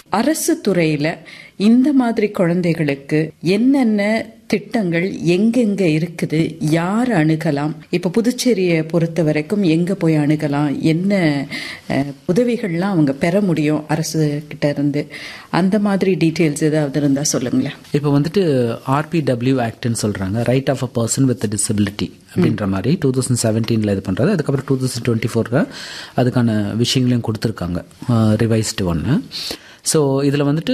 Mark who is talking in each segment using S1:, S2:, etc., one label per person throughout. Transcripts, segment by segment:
S1: அரசு துறையில இந்த மாதிரி குழந்தைகளுக்கு என்னென்ன திட்டங்கள் எங்கெங்க இருக்குது யார் அணுகலாம் இப்ப புதுச்சேரியை பொறுத்த வரைக்கும் எங்க போய் அணுகலாம் என்ன அஹ், உதவிகள்லாம் அவங்க பெற முடியும் அரசு கிட்ட இருந்து அந்த மாதிரி டீட்டெயில்ஸ் ஏதாவது இருந்தா சொல்லுங்களேன்
S2: இப்போ வந்துட்டு ஆர்பிடபிள்யூ ஆக்ட்னு சொல்கிறாங்க right of a person with disability அப்படின்ற மாதிரி டூ தௌசண்ட் செவன்டீனில் இது பண்ணுறது அதுக்கப்புறம் டூ தௌசண்ட் டுவெண்ட்டி ஃபோரில் அதுக்கான விஷயங்களையும் கொடுத்துருக்காங்க ரிவைஸ்டு ஒன்று ஸோ இதில் வந்துட்டு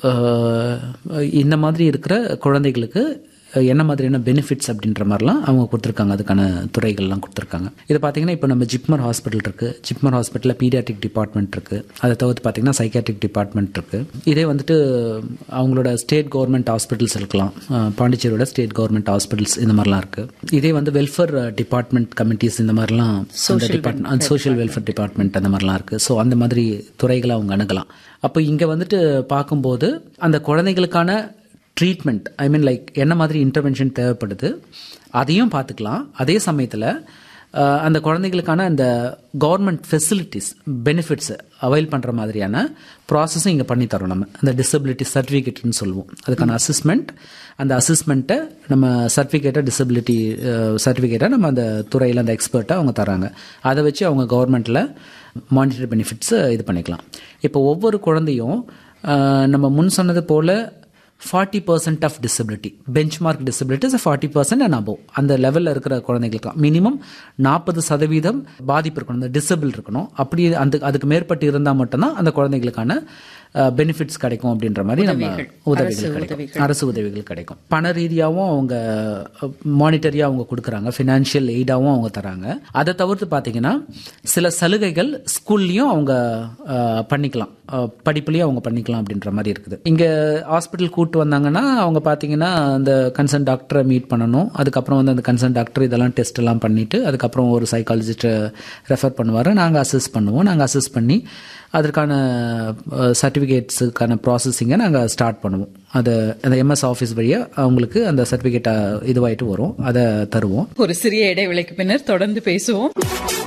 S2: அஹ், இந்த மாதிரி இருக்கிற குழந்தைகளுக்கு என்ன மாதிரியான பெனிஃபிட்ஸ் அப்படின்ற மாதிரிலாம் அவங்க கொடுத்துருக்காங்க அதுக்கான துறைகள்லாம் கொடுத்துருக்காங்க இது பார்த்தீங்கன்னா இப்போ நம்ம ஜிப்மர் ஹாஸ்பிட்டல் இருக்குது ஜிப்மர் ஹாஸ்பிட்டலில் பீடியாட்ரிக் டிபார்ட்மெண்ட் இருக்குது அதை தவிர்த்து பார்த்தீங்கன்னா சைக்காட்ரிக் டிபார்ட்மெண்ட் இருக்குது இதே வந்துட்டு அவங்களோட ஸ்டேட் கவர்மெண்ட் ஹாஸ்பிட்டல்ஸ் இருக்கலாம் அஹ் பாண்டிச்சேரியோட ஸ்டேட் கவர்மெண்ட் ஹாஸ்பிட்டல்ஸ் இந்த மாதிரிலாம் இருக்குது இதே வந்து வெல்ஃபேர் டிபார்ட்மெண்ட் கமிட்டிஸ் இந்த மாதிரிலாம் அந்த டிபார்ட்மெண்ட் சோஷியல் வெல்ஃபேர் டிபார்ட்மெண்ட் அந்த மாதிரிலாம் இருக்குது ஸோ அந்த மாதிரி துறைகளை அவங்க அணுகலாம் அப்போ இங்கே வந்துட்டு பார்க்கும்போது அந்த குழந்தைகளுக்கான ட்ரீட்மெண்ட் ஐ மீன் லைக் என்ன மாதிரி இன்டர்வென்ஷன் தேவைப்படுது அதையும் பார்த்துக்கலாம் அதே சமயத்தில் அந்த குழந்தைகளுக்கான அந்த கவர்மெண்ட் ஃபெசிலிட்டிஸ் பெனிஃபிட்ஸ் அவைல் பண்ணுற மாதிரியான ப்ராசஸும் இங்கே பண்ணி தரோம் நம்ம அந்த டிசபிலிட்டி சர்டிஃபிகேட்னு சொல்லுவோம் அதுக்கான அசஸ்மெண்ட் அந்த அசஸ்மெண்ட்டை நம்ம சர்டிஃபிகேட்டை டிசபிலிட்டி சர்டிஃபிகேட்டை நம்ம அந்த துறையில் அந்த எக்ஸ்பர்ட்டை அவங்க தராங்க அதை வச்சு அவங்க கவர்மெண்ட்டில் மானிட்டரி பெனிஃபிட்ஸ் இது பண்ணிக்கலாம் இப்போ ஒவ்வொரு குழந்தையும் அஹ், நம்ம முன் சொன்னது போல் forty percent of disability benchmark disabilities forty percent and above அந்த லெவலில் இருக்கிற குழந்தைகளுக்கு மினிமம் நாற்பது சதவீதம் பாதிப்பு இருக்கணும் அந்த டிசபிள் இருக்கணும் அப்படி அந்த அதுக்கு மேற்பட்டு இருந்தால் மட்டும்தான் அந்த குழந்தைகளுக்கான பெனிஃபிட்ஸ் கிடைக்கும் அப்படின்ற மாதிரி நம்ம உதவிகள் கிடைக்கும் அரசு உதவிகள் கிடைக்கும் பண ரீதியாகவும் அவங்க மானிட்டரியாக அவங்க கொடுக்குறாங்க ஃபினான்ஷியல் எய்டாகவும் அவங்க தராங்க அதை தவிர்த்து பார்த்தீங்கன்னா சில சலுகைகள் ஸ்கூல்லையும் அவங்க அஹ், பண்ணிக்கலாம் அஹ், படிப்புலையும் அவங்க பண்ணிக்கலாம் அப்படின்ற மாதிரி இருக்குது இங்கே ஹாஸ்பிட்டல் கூட்டு வந்தாங்கன்னா அவங்க பார்த்தீங்கன்னா அந்த கன்சர்ன் டாக்டரை மீட் பண்ணணும் அதுக்கப்புறம் வந்து அந்த கன்சர்ன் டாக்டர் இதெல்லாம் டெஸ்ட் எல்லாம் பண்ணிட்டு அதுக்கப்புறம் ஒரு சைக்காலஜிஸ்ட்டை ரெஃபர் பண்ணுவார் நாங்கள் அசஸ் பண்ணுவோம் நாங்கள் அசஸ் பண்ணி அதற்கான சர்டிஃபிகேட்ஸுக்கான ப்ராசஸிங்கை நாங்கள் ஸ்டார்ட் பண்ணுவோம் அதை அந்த எம்எஸ் ஆஃபீஸ் வழியாக அவங்களுக்கு அந்த சர்டிஃபிகேட்டை இதுவாயிட்டு வரும் அதை தருவோம்
S1: ஒரு சிறிய இடைவேளைக்கு பின்னர் தொடர்ந்து பேசுவோம்